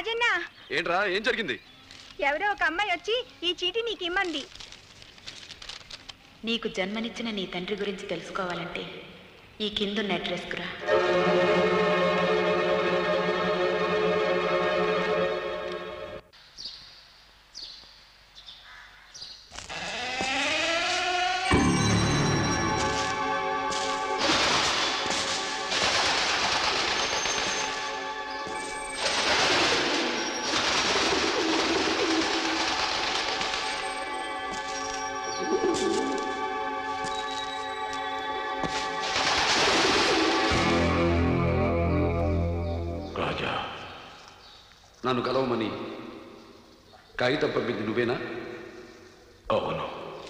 రాజన్న ఏంట్రా ఏం జరిగింది ఎవరో ఒక అమ్మాయి వచ్చి ఈ చీటీ నీకు ఇమ్మంది నీకు జన్మనిచ్చిన నీ తండ్రి గురించి తెలుసుకోవాలంటే ఈ కిందున్న అడ్రస్కు రా రాజా నన్ను కలవమని కాగితం పంపింది నువ్వేనా అవును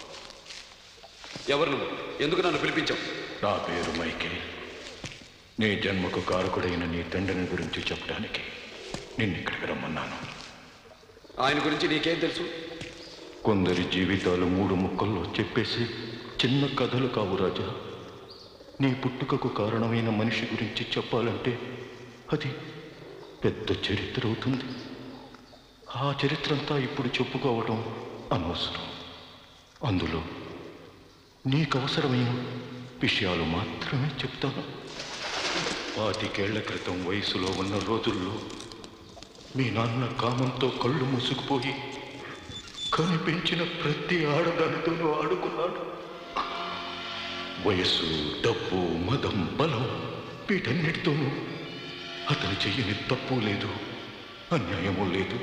ఎవరు నువ్వు ఎందుకు నన్ను పిలిపించావు నా పేరు మైకేల్ నీ జన్మకు కారకుడైన నీ తండ్రిని గురించి చెప్పడానికి నిన్ను ఇక్కడికి రమ్మన్నాను ఆయన గురించి నీకేం తెలుసు కొందరి జీవితాలు మూడు ముక్కల్లో చెప్పేసి చిన్న కథలు కావు రాజా నీ పుట్టుకకు కారణమైన మనిషి గురించి చెప్పాలంటే అది పెద్ద చరిత్ర అవుతుంది ఆ చరిత్రంతా ఇప్పుడు చెప్పుకోవడం అనవసరం అందులో నీకు అవసరమైన విషయాలు మాత్రమే చెప్తాను పాతికేళ్ల క్రితం వయసులో ఉన్న రోజుల్లో మీ నాన్న కామంతో కళ్ళు మూసుకుపోయి కనిపించిన ప్రతి ఆడదానితోనూ ఆడుకున్నాడు వయస్సు డబ్బు మదం బలం వీటన్నిటితోనూ అతను చెయ్యని తప్పు లేదు అన్యాయము లేదు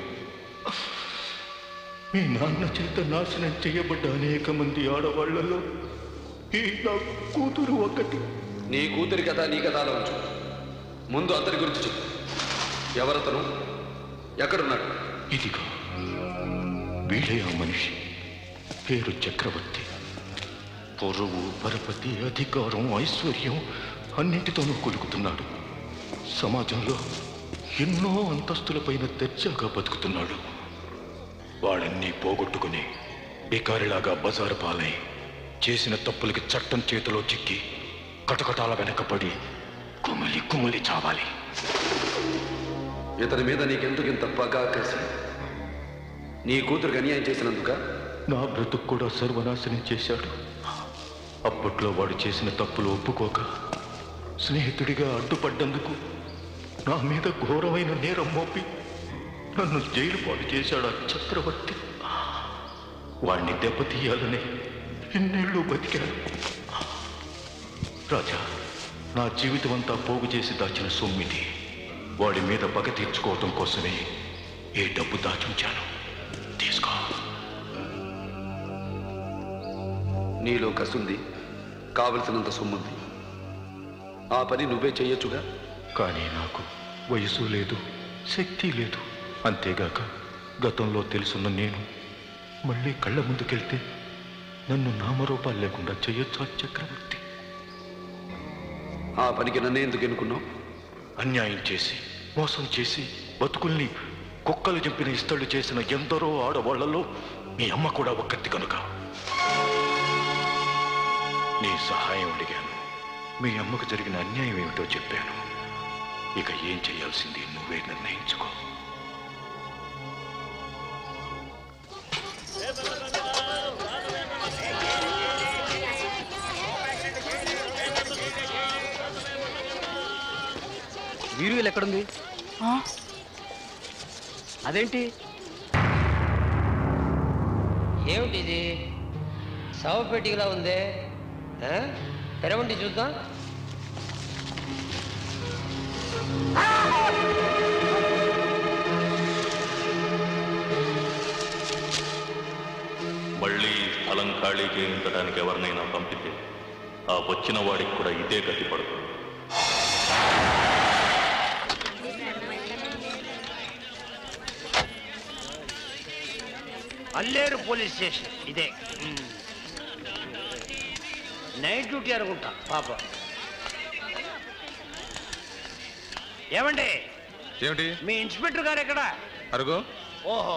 మీ నాన్న చేత నాశనం చేయబడ్డ అనేక మంది ఆడవాళ్లలో ఈ నా కూతురు ఒకటి నీ కూతురి కథ నీ కథ అలా ఉంచు ముందు అతని గురించి చెప్పు ఎవరతను ఎక్కడున్నాడు ఇదిగో వీడే ఆ మనిషి పేరు చక్రవర్తి పొరువు పరపతి అధికారం ఐశ్వర్యం అన్నింటితోనూ కొలుకుతున్నాడు సమాజంలో ఎన్నో అంతస్తులపైన దర్జాగా బతుకుతున్నాడు వాళ్ళన్నీ పోగొట్టుకుని బికారిలాగా బజారు పాలై చేసిన తప్పులకి చట్టం చేతిలో చిక్కి కటకటాల వెనకపడి కుమిలి కుమిలి చావాలి ఇతని మీద నీకెందుకు ఇంత పగ కసి నీ కూతురికి అన్యాయం చేసినందుక నా బ్రతుకు కూడా సర్వనాశనం చేశాడు అప్పట్లో వాడు చేసిన తప్పులు ఒప్పుకోక స్నేహితుడిగా అడ్డుపడ్డందుకు నా మీద ఘోరమైన నేరం మోపి నన్ను జైలు పాలు చేశాడు ఆ చక్రవర్తి వాణ్ణి దెబ్బతీయాలని ఎన్నేళ్ళు బతికాను రాజా నా జీవితం అంతా పోగు చేసి దాచిన సొమ్మిది వాడి మీద పగ తీర్చుకోవటం కోసమే ఏ డబ్బు దాచుంచాను తీసుకో నీలో కసుంది కావలసినంత సొమ్ముంది ఆ పని నువ్వే చెయ్యొచ్చుగా కానీ నాకు వయసు లేదు శక్తి లేదు అంతేగాక గతంలో తెలుసున్న నేను మళ్ళీ కళ్ళ ముందుకెళ్తే నన్ను నామరూపాలు లేకుండా చెయ్యొచ్చు ఆ చక్రవర్తి ఆ పనికి నన్నే ఎందుకు ఎన్నుకున్నావు అన్యాయం చేసి మోసం చేసి బతుకుల్ని కుక్కలు చంపిన ఇస్తళ్ళు చేసిన ఎందరో ఆడవాళ్లలో మీ అమ్మ కూడా ఒక్కతి కనుక నీ సహాయం అడిగాను మీ అమ్మకు జరిగిన అన్యాయం ఏమిటో చెప్పాను ఇక ఏం చేయాల్సింది నువ్వే నిర్ణయించుకో వీరు ఎక్కడుంది అదేంటి ఏమిటి ఇది శవపెట్టికలా ఉంది ఆ? తెరవండి చూద్దాం మళ్ళీ ఈ స్థలం ఖాళీ చేయించడానికి ఎవరినైనా పంపితే ఆ వచ్చిన వాడికి కూడా ఇదే గతి పడుతుంది అల్లేరు పోలీస్ స్టేషన్ ఇదే ఉమ్. నైట్ డ్యూటీ అనుకుంటా పాప ఏమండి ఏమిటి మీ ఇన్స్పెక్టర్ గారు ఎక్కడ అరుగు ఓహో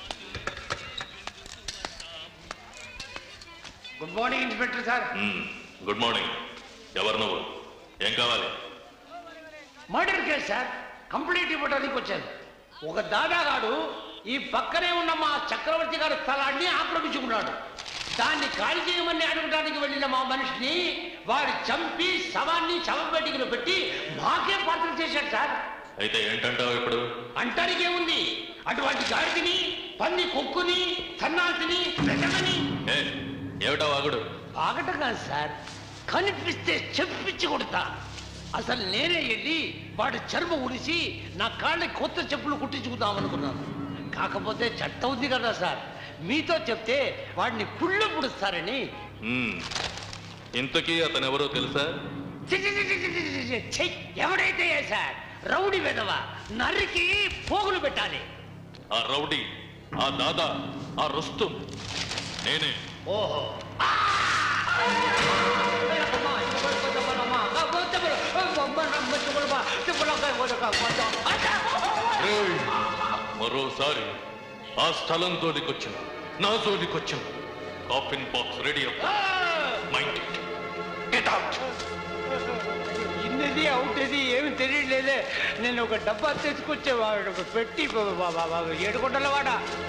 గుడ్ మార్నింగ్ ఇన్స్పెక్టర్ సార్ మ్మ్. గుడ్ మార్నింగ్ ఎవరు నువ్వు ఏం కావాలి మర్డర్ కేసు సార్ కంప్లైంట్ ఇవ్వడానికి వచ్చాను ఒక దాదాగాడు ఈ పక్కనే ఉన్న మా చక్రవర్తి గారి స్థలాన్ని ఆక్రమించుకున్నాడు దాన్ని ఖాళీ చేయమని అడగడానికి వెళ్ళిన మా మనిషిని వాడు చంపి శవాన్ని శవపేటికలో పెట్టి మాకే పాత్ర చేశాడు సార్ అయితే ఏంటంటావు ఇప్పుడు అంటానికే ఉంది అటువంటి గాడిని పంది కొక్కుని సన్నాసిని వెదమని ఏ ఏమిటా వాగుడు ఆగటం కాదు సార్ కనిపిస్తే చెప్పించి కొడతా అసలు నేనే వెళ్ళి వాడి చర్మం ఉడిసి నా కాళ్ళకి కొత్త చెప్పులు కుట్టించుకుందాం అనుకున్నాను కాకపోతే చట్టం ఉంది కదా సార్ మీతో చెప్తే వాడిని పుళ్ళు పుడుస్తారని మ్మ్. ఇంతకీ అతను ఎవరో తెలుసా చి, చి, చి, చి, చి, చి, చి, చి, చి, ఎవడైతే ఏ సార్ రౌడీ వెదవ నరికి పోగులు పెట్టాలి ఆ రౌడీ ఆ దాదా ఆ రుస్తుం నేనే ఓహో ఏయ్! మరోసారి ఆ స్థలం జోలికొచ్చిన నా జోలికొచ్చిన coffin box ready mind get out ఇన్నది అవుతుంది ఏమి తెలియలేదే నేను ఒక డబ్బా తెచ్చుకొచ్చేవాడు ఒక పెట్టి ఏడుకొండల వాడ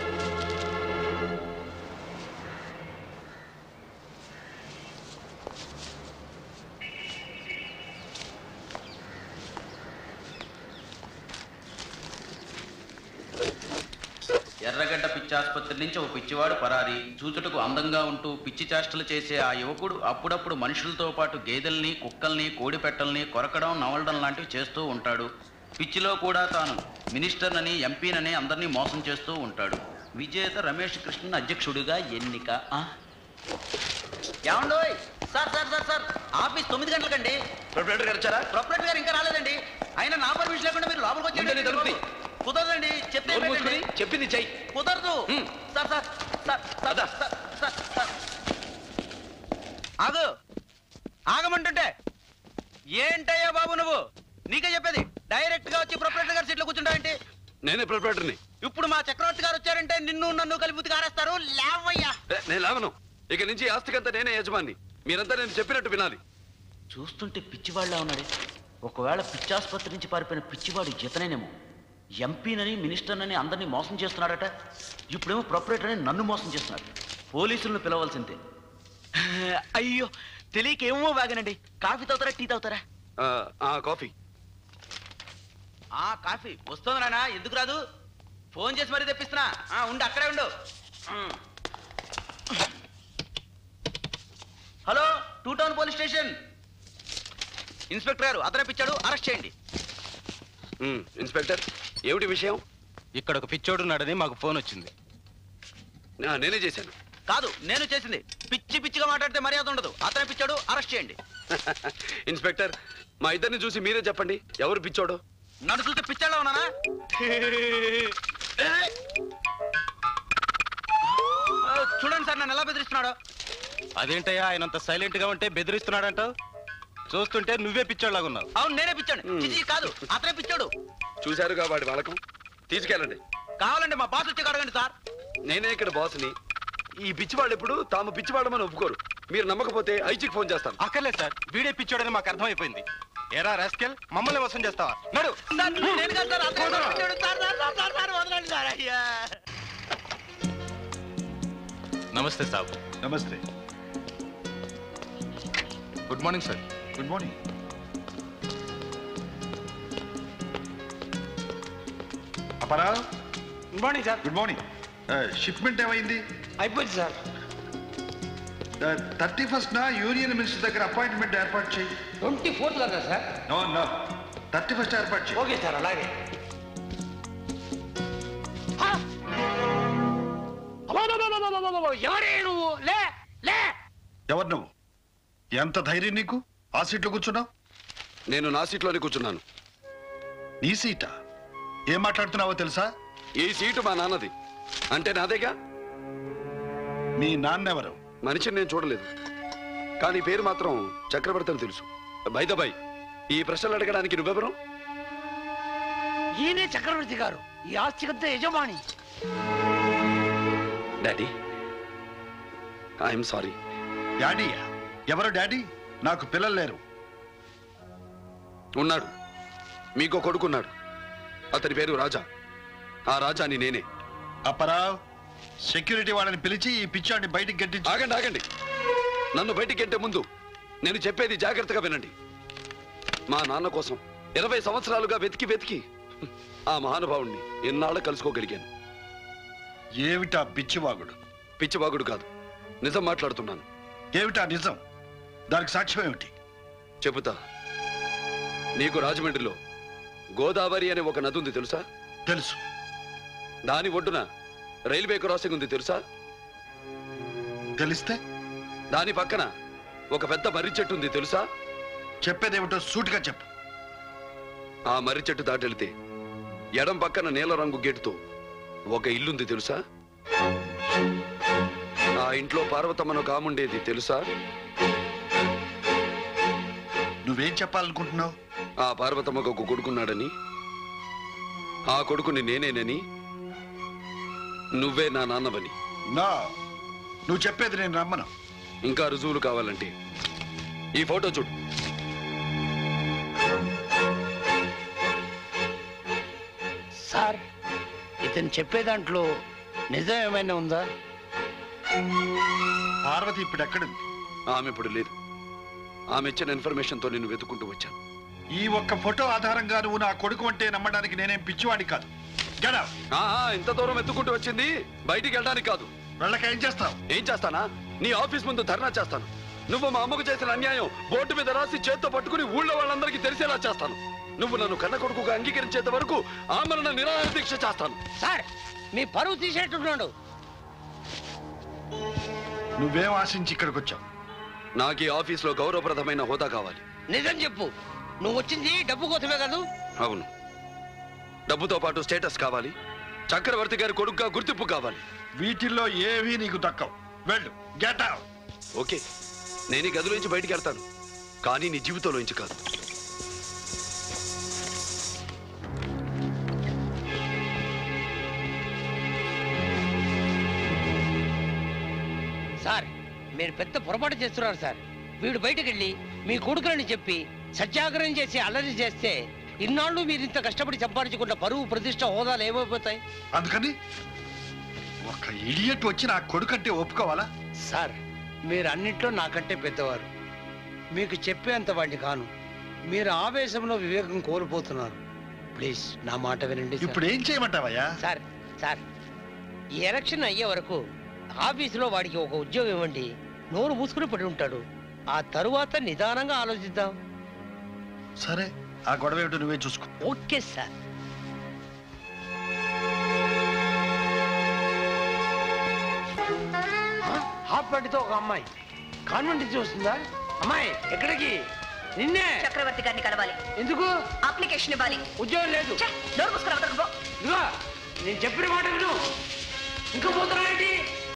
ఎర్రగడ్డ పిచ్చి ఆసుపత్రి నుంచి ఒక పిచ్చివాడు పరారి చూచుటకు అందంగా ఉంటూ పిచ్చి చేష్టలు చేసే ఆ యువకుడు అప్పుడప్పుడు మనుషులతో పాటు గేదెల్ని కుక్కల్ని కోడిపెట్టల్ని కొరకడం నవలడం లాంటివి చేస్తూ ఉంటాడు పిచ్చిలో కూడా తాను మినిస్టర్నని ఎంపీనని అందరినీ మోసం చేస్తూ ఉంటాడు విజేత రమేష్ కృష్ణన్ అధ్యక్షుడిగా ఎన్నిక ఆ? ఏమండోయ్ sir sir sir sir office తొమ్మిది గంటలకండి ప్రొపరేటర్ గారు వచ్చారా ప్రొపరేటర్ గారు ఇంకా రాలేదండి అయినా నా పర్మిషన్ లేకుండా మీరు లోపలికి ముందండి, తలుపు తీ. వచ్చేయండి కుదరదండి చెప్తే నోరు మూసుకుని ఏంటండి? చెప్పింది చెయ్యి కుదరదు హ్మ్. సార్ సార్ సార్ సార్ అదా. సార్ సార్ సార్ ఆగు ఆగమంటుంటే ఏంటయ్యా బాబు నువ్వు నీకే చెప్పేది డైరెక్ట్ గా వచ్చి ప్రొపరేటర్ గారి సీట్లో కూర్చుంటావేంటి నేనే ప్రొపరేటర్ని ఇప్పుడు మా చక్రవర్తి గారు వచ్చారంటే నిన్ను నన్ను కలిపి కారేస్తారు లేవయ్యా ఏ, నేను లాగను ఇక నుంచి ఈ ఆస్తికంతా నేనే యజమాని మీరంతా నేను చెప్పినట్టు వినాలి చూస్తుంటే పిచ్చివాళ్ళ ఉన్నాడు ఒకవేళ పిచ్చాసుపత్రి నుంచి పారిపోయిన పిచ్చివాడు ఇతనేనేమో ఎంపీనని మినిస్టర్నని అందరినీ మోసం చేస్తున్నాడట ఇప్పుడేమో ప్రొపరేటర్ అని నన్ను మోసం చేస్తున్నాడు పోలీసులను పిలవాల్సిందే అయ్యో తెలియక ఏమో వాగనండి కాఫీ తాగుతారా టీ తాగుతారా ఆ, ఆ కాఫీ ఆ కాఫీ వస్తుంది నానా ఎందుకు రాదు ఫోన్ చేసి మరీ తెప్పిస్తున్నా ఆ, ఉండు అక్కడే ఉండు ఉమ్. Hello two town police station inspector గారు అతనే పిచ్చాడు అరెస్ట్ చేయండి ఉమ్, ఇన్స్పెక్టర్ ఏమిటి విషయం ఇక్కడ ఒక పిచ్చోడు ఉన్నాడని మాకు ఫోన్ వచ్చింది ఆ, నేనే చేశాను కాదు నేను చేసింది పిచ్చి పిచ్చిగా మాట్లాడితే మర్యాద ఉండదు అతనే పిచ్చాడు అరెస్ట్ చేయండి ఇన్స్పెక్టర్ మా ఇద్దరిని చూసి మీరే చెప్పండి ఎవరు పిచ్చోడు నన్ను చూస్తే పిచ్చాడా ఉన్నానా ఆ, చూడండి సార్ నన్ను ఎలా బెదిరిస్తున్నాడు అదేంటయ్యా ఆయన అంత సైలెంట్ గా ఉంటే బెదిరిస్తున్నాడంటావు చూస్తుంటే నువ్వే పిచ్చోడ్లాగా ఉన్నావు అవును నేనే పిచ్చాడు చిచి కాదు అతనే పిచ్చాడు చూశారుగా వాడి వాళ్ళకం తీసుకెళ్ళండి కావాలంటే మా బాస్ వచ్చి అడగండి సార్ నేనే ఇక్కడ బాస్ని ఈ పిచ్చివాళ్ళు ఎప్పుడు తాము పిచ్చివాళ్ళమని ఒప్పుకోరు మీరు నమ్మకపోతే ఐజీకి ఫోన్ చేస్తాను అక్కర్లేదు సార్ వీడే పిచ్చోడని మాకు అర్థమైపోయింది ఎరా రాస్కెల్ మమ్మల్ని మోసం చేస్తావా నడు సార్, నేను కాదు సార్, అతనే పిచ్చాడు. Sir, sir, sir, sir, sir, వదలండి సార్, అయ్యా. నమస్తే సాబ్ నమస్తే good morning sir good morning అపరా good morning sir good morning shipment ఏమైంది అయిపోయింది సార్ థర్టీ ఫస్ట్ నా యూనియన్ మినిస్టర్ దగ్గర అపాయింట్మెంట్ ఏర్పాటు చేయి ట్వంటీ ఫోర్త్ కదా sir no no thirty first ఏర్పాటు చేయి ఓకే సార్ అలాగే హా! అబ్బబ్బబ్బబ్బబ్బబ్బబ్బ! ఎవరే నువ్వు లే లే ఎవరు నువ్వు ఎంత ధైర్యం నీకు ఆ సీట్లో కూర్చున్నావు నేను నా సీట్లోనే కూర్చున్నాను నీ సీటా ఏం మాట్లాడుతున్నావో తెలుసా ఈ సీటు మా నాన్నది అంటే నాదేగా మీ నాన్నెవరు మనిషిని నేను చూడలేదు కానీ పేరు మాత్రం చక్రవర్తి అని తెలుసు బైదబాయ్ ఈ ప్రశ్నలు అడగడానికి నువ్వెవరు ఈయనే చక్రవర్తి గారు ఈ ఆస్తికంతా యజమాని డాడీ ఐఎమ్ సారీ డాడీయా ఎవరు డాడీ నాకు పిల్లలు లేరు ఉన్నాడు మీకో కొడుకున్నాడు అతని పేరు రాజా ఆ రాజాని నేనే అప్పరావ్ సెక్యూరిటీ వాళ్ళని పిలిచి ఈ పిచ్చాడిని బయటికి గట్టించి ఆగండి ఆగండి నన్ను బయటికి గంటే ముందు నేను చెప్పేది జాగ్రత్తగా వినండి మా నాన్న కోసం ఇరవై సంవత్సరాలుగా వెతికి వెతికి ఆ మహానుభావుణ్ణి ఎన్నాళ్ళు కలుసుకోగలిగాను ఏమిటా పిచ్చివాగుడు పిచ్చివాగుడు కాదు నిజం మాట్లాడుతున్నాను ఏమిటా నిజం దానికి సాక్ష్యం ఏమిటి చెబుతా నీకు రాజమండ్రిలో గోదావరి అనే ఒక నది ఉంది తెలుసా తెలుసు దాని ఒడ్డున రైల్వే క్రాసింగ్ ఉంది తెలుసా తెలిస్తే దాని పక్కన ఒక పెద్ద మర్రి చెట్టు ఉంది తెలుసా చెప్పేదేమిటో సూటిగా చెప్పు ఆ మర్రి చెట్టు దాటెళ్తే ఎడం పక్కన నీల రంగు గేటుతో ఒక ఇల్లుంది తెలుసా ఆ ఇంట్లో పార్వతమ్మను కాముండేది తెలుసా నువ్వేం చెప్పాలనుకుంటున్నావు ఆ పార్వతమ్మకు ఒక కొడుకున్నాడని ఆ కొడుకుని నేనేనని నువ్వే నా నాన్నవని నా నువ్వు చెప్పేది నేను నమ్మను ఇంకా రుజువులు కావాలంటే ఈ ఫోటో చూడు సార్ ఇతను చెప్పే దాంట్లో నిజం ఏమైనా ఉందా పార్వతి ఇప్పుడు ఎక్కడుంది ఆమె ఇప్పుడు లేదు ఆమె ఇచ్చిన ఇన్ఫర్మేషన్తో నేను వెతుకుంటూ వచ్చాను ఈ ఒక్క ఫోటో ఆధారంగా నువ్వు నా కొడుకు అంటే నమ్మడానికి నేనేం పిచ్చివాడి కాదు Get out. ఆ, ఆ, ఇంత దూరం వెతుకుంటూ వచ్చింది బయటికి వెళ్ళడానికి కాదు వెళ్ళక ఏం చేస్తావు ఏం చేస్తానా నీ ఆఫీస్ ముందు ధర్నా చేస్తాను నువ్వు మా అమ్మకు చేసిన అన్యాయం బోర్డు మీద రాసి చేత్తో పట్టుకుని ఊళ్ళో వాళ్ళందరికీ తెలిసేలా చేస్తాను నువ్వు నన్ను కన్న కొడుకుగా అంగీకరించేంత వరకు ఆమరణ నిరాహార దీక్ష చేస్తాను సార్ మీ పరువు తీసేట్టున్నాడు నువ్వేం ఆశించి ఇక్కడికి వచ్చావు నాకు ఈ ఆఫీస్లో గౌరవప్రదమైన హోదా కావాలి నిజం చెప్పు నువ్వు వచ్చింది డబ్బు కోసమే కాదు అవును డబ్బుతో పాటు స్టేటస్ కావాలి చక్రవర్తి గారి కొడుకుగా గుర్తింపు కావాలి వీటిల్లో ఏవీ నీకు దక్కవు వెళ్ళు గెట్ అవుట్ ఓకే నేను ఈ గదిలోంచి బయటికి వెళ్తాను కానీ నీ జీవితంలోంచి కాదు సార్ మీరు పెద్ద పొరపాటు చేస్తున్నారు సార్ వీడు బయటకు వెళ్ళి మీ కొడుకులని చెప్పి సత్యాగ్రహం చేసి అల్లరి చేస్తే ఇన్నాళ్ళు మీరు ఇంత కష్టపడి సంపాదించుకున్న పరువు ప్రతిష్ట హోదాలు ఏమైపోతాయి అందుకని ఒక ఇడియట్ వచ్చి నా కొడుకంటే ఒప్పుకోవాలా సార్ మీరు అన్నింట్లో నాకంటే పెద్దవారు మీకు చెప్పేంత వాడిని కాను మీరు ఆవేశంలో వివేకం కోల్పోతున్నారు ప్లీజ్ నా మాట వినండి సార్. ఇప్పుడు ఏం చేయమంటావయ్యా సార్ సార్ ఈ ఎలక్షన్ అయ్యే వరకు ఆఫీసులో వాడికి ఒక ఉద్యోగం ఇవ్వండి నోరు మూసుకుని పడి ఉంటాడు ఆ తరువాత నిదానంగా ఆలోచిద్దాం సరే ఆ గొడవ ఏమిటో నువ్వే చూసుకో ఓకే సార్ హాఫ్ పట్టితో ఒక అమ్మాయి కాన్వెంట్ నుంచి వస్తుందా అమ్మాయి ఎక్కడికి నిన్నే చక్రవర్తి గారిని కలవాలి ఎందుకు అప్లికేషన్ ఇవ్వాలి ఉద్యోగం లేదు ఛే, నోరు మూసుకుని అవతలకు పో. ఇదిగో నేను చెప్పిన మాట విను ఇంకా పోతున్నా ఏంటి